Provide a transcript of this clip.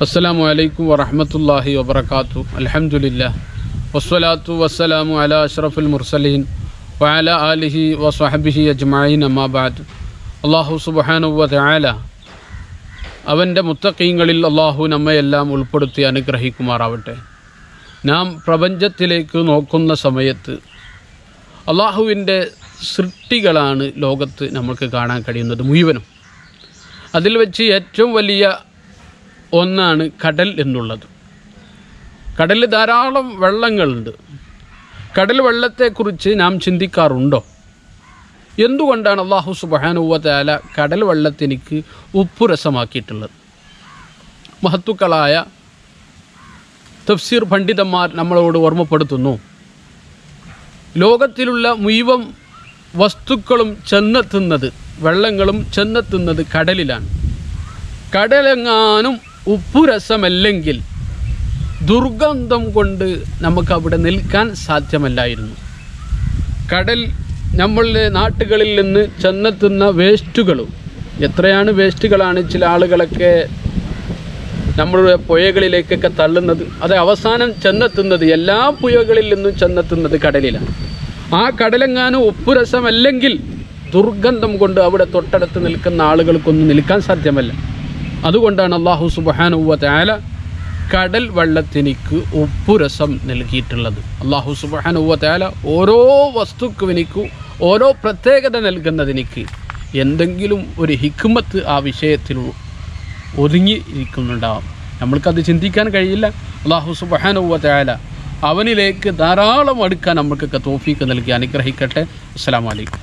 അസ്സലാമു അലൈക്കും വറഹമത്തല്ലാഹി വബർക്കാത്തു അൽഹംദുലില്ലാ വസ്സലാത്തു വസ്സലാമു അല അഷ്റഫുൽ മുർസലീൻ വഅല ആലിഹി വസ്വഹബിഹി അജ്മഈൻ അമ്മാബാദ് അള്ളാഹു സുബ്ഹാനഹു തആല അവൻ്റെ മുത്തക്കീങ്ങളിൽ അള്ളാഹു നമ്മയെല്ലാം ഉൾപ്പെടുത്തി അനുഗ്രഹിക്കുമാറാവട്ടെ നാം പ്രപഞ്ചത്തിലേക്ക് നോക്കുന്ന സമയത്ത് അള്ളാഹുവിൻ്റെ സൃഷ്ടികളാണ് ലോകത്ത് നമുക്ക് കാണാൻ കഴിയുന്നത് മുഴുവനും അതിൽ വെച്ച് ഏറ്റവും വലിയ ഒന്നാണ് കടൽ എന്നുള്ളത് കടലിൽ ധാരാളം വെള്ളങ്ങളുണ്ട് കടൽ വെള്ളത്തെക്കുറിച്ച് നാം ചിന്തിക്കാറുണ്ടോ എന്തുകൊണ്ടാണ് അള്ളാഹു സുബാനുവല കടൽ വെള്ളത്തിനിക്ക് ഉപ്പു രസമാക്കിയിട്ടുള്ളത് മഹത്തുക്കളായ തഫ്സീർ പണ്ഡിതന്മാർ നമ്മളോട് ഓർമ്മപ്പെടുത്തുന്നു ലോകത്തിലുള്ള മുഴുവൻ വസ്തുക്കളും ചെന്നെത്തുന്നത് വെള്ളങ്ങളും ചെന്നെത്തുന്നത് കടലിലാണ് കടലെങ്ങാനും ഉപ്പുരസമല്ലെങ്കിൽ ദുർഗന്ധം കൊണ്ട് നമുക്ക് അവിടെ നിൽക്കാൻ സാധ്യമല്ലായിരുന്നു കടൽ നമ്മളുടെ നാട്ടുകളിൽ നിന്ന് ചെന്നെത്തുന്ന വേസ്റ്റുകളും എത്രയാണ് വേസ്റ്റുകളാണ് ചില ആളുകളൊക്കെ നമ്മളുടെ പുഴകളിലേക്കൊക്കെ തള്ളുന്നത് അത് അവസാനം ചെന്നെത്തുന്നത് എല്ലാ പുഴകളിൽ നിന്നും ചെന്നെത്തുന്നത് കടലിലാണ് ആ കടലെങ്ങാനും ഉപ്പുരസമല്ലെങ്കിൽ ദുർഗന്ധം കൊണ്ട് അവിടെ തൊട്ടടുത്ത് നിൽക്കുന്ന ആളുകൾക്കൊന്നും നിൽക്കാൻ സാധ്യമല്ല അതുകൊണ്ടാണ് അള്ളാഹു സുബാനുവ തയാല കടൽ വെള്ളത്തിനിക്ക് ഉപ്പുരസം നൽകിയിട്ടുള്ളത് അള്ളാഹു സുബാനുവ തയാല ഓരോ വസ്തുക്കുവിനിക്കും ഓരോ പ്രത്യേകത നൽകുന്നതിനിക്ക് എന്തെങ്കിലും ഒരു ഹിക്മത്ത് ആ വിഷയത്തിൽ ഒതുങ്ങി ഇരിക്കുന്നുണ്ടാവും നമ്മൾക്കത് ചിന്തിക്കാൻ കഴിയില്ല അള്ളാഹു സുബാനുവ തയാല അവനിലേക്ക് ധാരാളം അടുക്കാൻ നമ്മൾക്കൊക്കെ തോഫീക്ക് നൽകി അനുഗ്രഹിക്കട്ടെ അസ്സാം വലൈക്കും